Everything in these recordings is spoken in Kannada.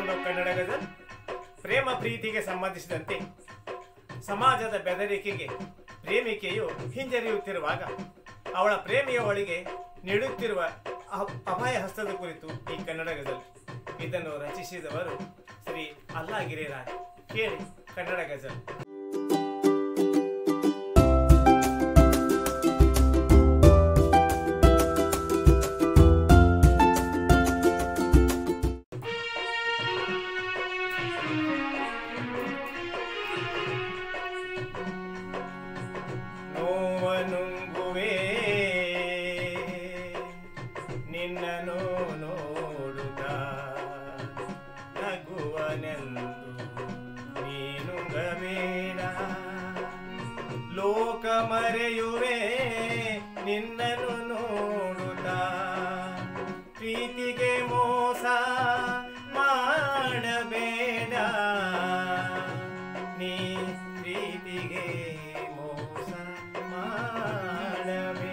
ಹಲೋ ಕನ್ನಡ ಗಜಲ್ ಪ್ರೇಮ ಪ್ರೀತಿಗೆ ಸಂಬಂಧಿಸಿದಂತೆ ಸಮಾಜದ ಬೆದರಿಕೆಗೆ ಪ್ರೇಮಿಕೆಯು ಹಿಂಜರಿಯುತ್ತಿರುವಾಗ ಅವಳ ಪ್ರೇಮಿಯ ಒಳಗೆ ನೀಡುತ್ತಿರುವ ಅ- ಅಭಯ ಹಸ್ತದ ಕುರಿತು ಈ ಕನ್ನಡ ಗಜಲ್ ಇದನ್ನು ರಚಿಸಿದವರು ಶ್ರೀ ಅಲ್ಲಾ ಗಿರಿರಾಜ್ ಕೇಳಿ ಕನ್ನಡ ಗಜಲ್ ನೋವನುಂಗುವೆ ನಿನ್ನನು ನೋಡುತ್ತ ನಗುವನೆಂದು ನೀನುಂಗಬೇಡ ಲೋಕ ಮರೆಯುವೆ ನಿನ್ನನು ನೋಡುತ್ತ ಪ್ರೀತಿಗೆ ಮೋಸ ಮಾಡಬೇಡ ನೀ ಪ್ರೀತಿಗೆ ಮೋಸ ಮಾಡಬೇಡ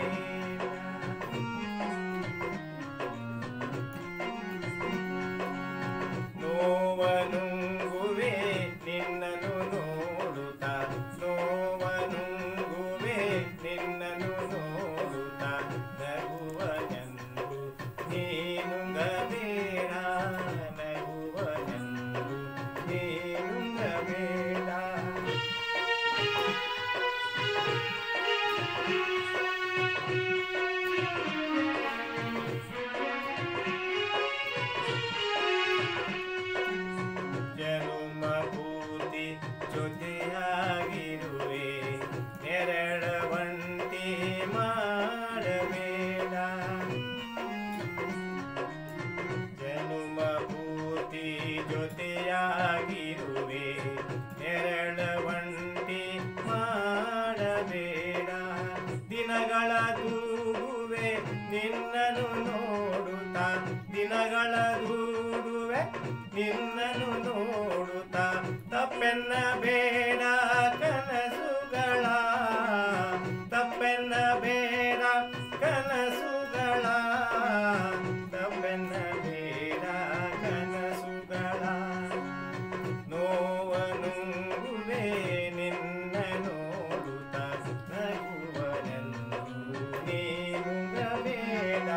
ನೋವನುಂಗುವೆ ನಿನ್ನನು ನೋಡುತ್ತ ನೋವನುಂಗುವೆ ನಿನ್ನನು ನೋಡುತ್ತ ನಗುವನೆಂದು ನೀನುಂಗಬೇಡ ನಗುವನೆಂದು ನೀನುಂಗಬೇಡ ಜನುಮ ಪೂರ್ತಿ ಜೊತೆಯಾಗಿರುವೆ ನೆರಳವಂತಿ ಮಾಡಬೇಡ ಜನುಮ ಪೂರ್ತಿ ಜೊತೆಯಾಗಿರುವೆ ನೆರಳವಂತಿ ಮಾಡಬೇಡ ದಿನಗಳ ದೂಡುವೆ ನಿನ್ನನು ನೋಡುತ್ತಾ ದಿನಗಳ ದೂಡುವೆ ನಿನ್ನನು ನೋಡುತ್ತಾ ತಪ್ಪೆನ್ನ ಬೇಡ ಕನಸುಗಳ ತಪ್ಪೆನ್ನ ಬೇಡ ಕನಸುಗಳ ತಪ್ಪೆನ್ನ ಬೇಡ ಕನಸುಗಳ ನೋವನುಂಗುವೆ ನಿನ್ನ ನೋಡುತ್ತ ನಗುವನೆಂದು ನೀನುಂಗಬೇಡ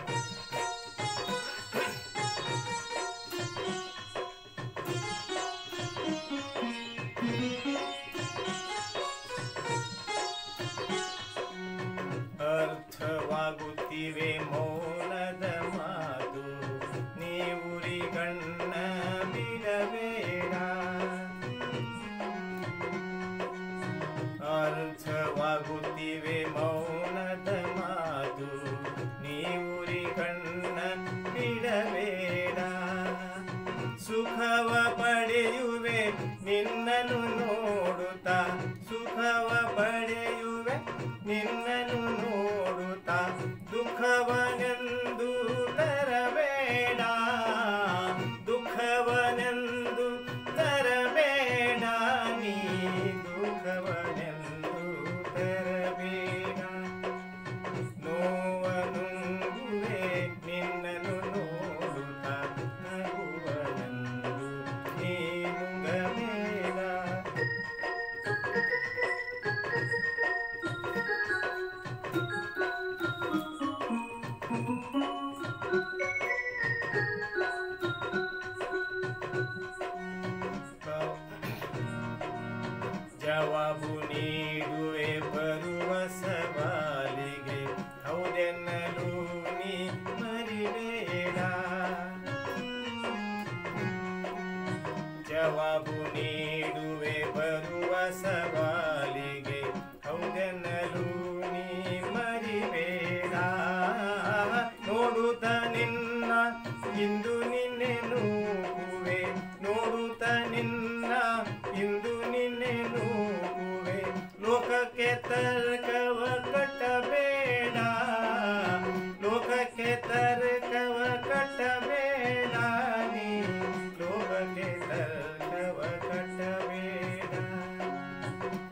ಅರ್ಥವಾಗುತ್ತಿವೆ ಮೌನದ ಮಾತು ನೀವುರಿ ಕಣ್ಣ ಬಿಡಬೇಡ ಅರ್ಥವಾಗುತ್ತಿವೆ ಮೌನದ ಮಾತು ನೀವುರಿ ಕಣ್ಣ ಬಿಡಬೇಡ ಸುಖವ ಪಡೆಯುವೆ ನಿನ್ನನು ನೋಡುತ್ತಾ ಸುಖವ ಪಡೆಯುವೆ ನಿನ್ನನು ನೋಡುತ್ತಾ ದುಃಖವನೆಂದು ತರಬೇಡ ದುಃಖವನೆಂದು ತರಬೇಡ ನೀ ದುಃಖವನೆಂದು ತರಬೇಡ ನೋವನುಂಗುವೆ ನಿನ್ನನು ನೋಡುತ್ತಾ ನಗುವನೆಂದು ನೀನುಂಗಬೇಡ ಜವಾಬು ನೀಡುವೆ ಬರುವ ಸವಾಲಿಗೆ ಹೌದೆನ್ನಲು ನೀ ಮರಿಬೇಡ ಜವಾಬು ನೀಡುವೆ ಬರುವ ಸವಾಲಿಗೆ ಹೌದೆನ್ನಲು ನೀ ಮರಿಬೇಡ ನೋಡುತ್ತ ನಿನ್ನ ಇಂದು ನಿನ್ನೆ ನೂಗುವೆ ನೋಡುತ್ತ ನಿನ್ನ ಇಂದು ನಿನ್ನೆ ನೂಗುವೆ ಲೋಕಕ್ಕೆ ತರ್ಕವ ಕಟ್ಟಬೇಡ ಲೋಕಕ್ಕೆ ತರ್ಕವ ಕಟ್ಟಬೇಡ ನೀ ಲೋಕಕ್ಕೆ ತರ್ಕವ ಕಟ್ಟಬೇಡ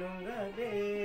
ನುಂಗದೆ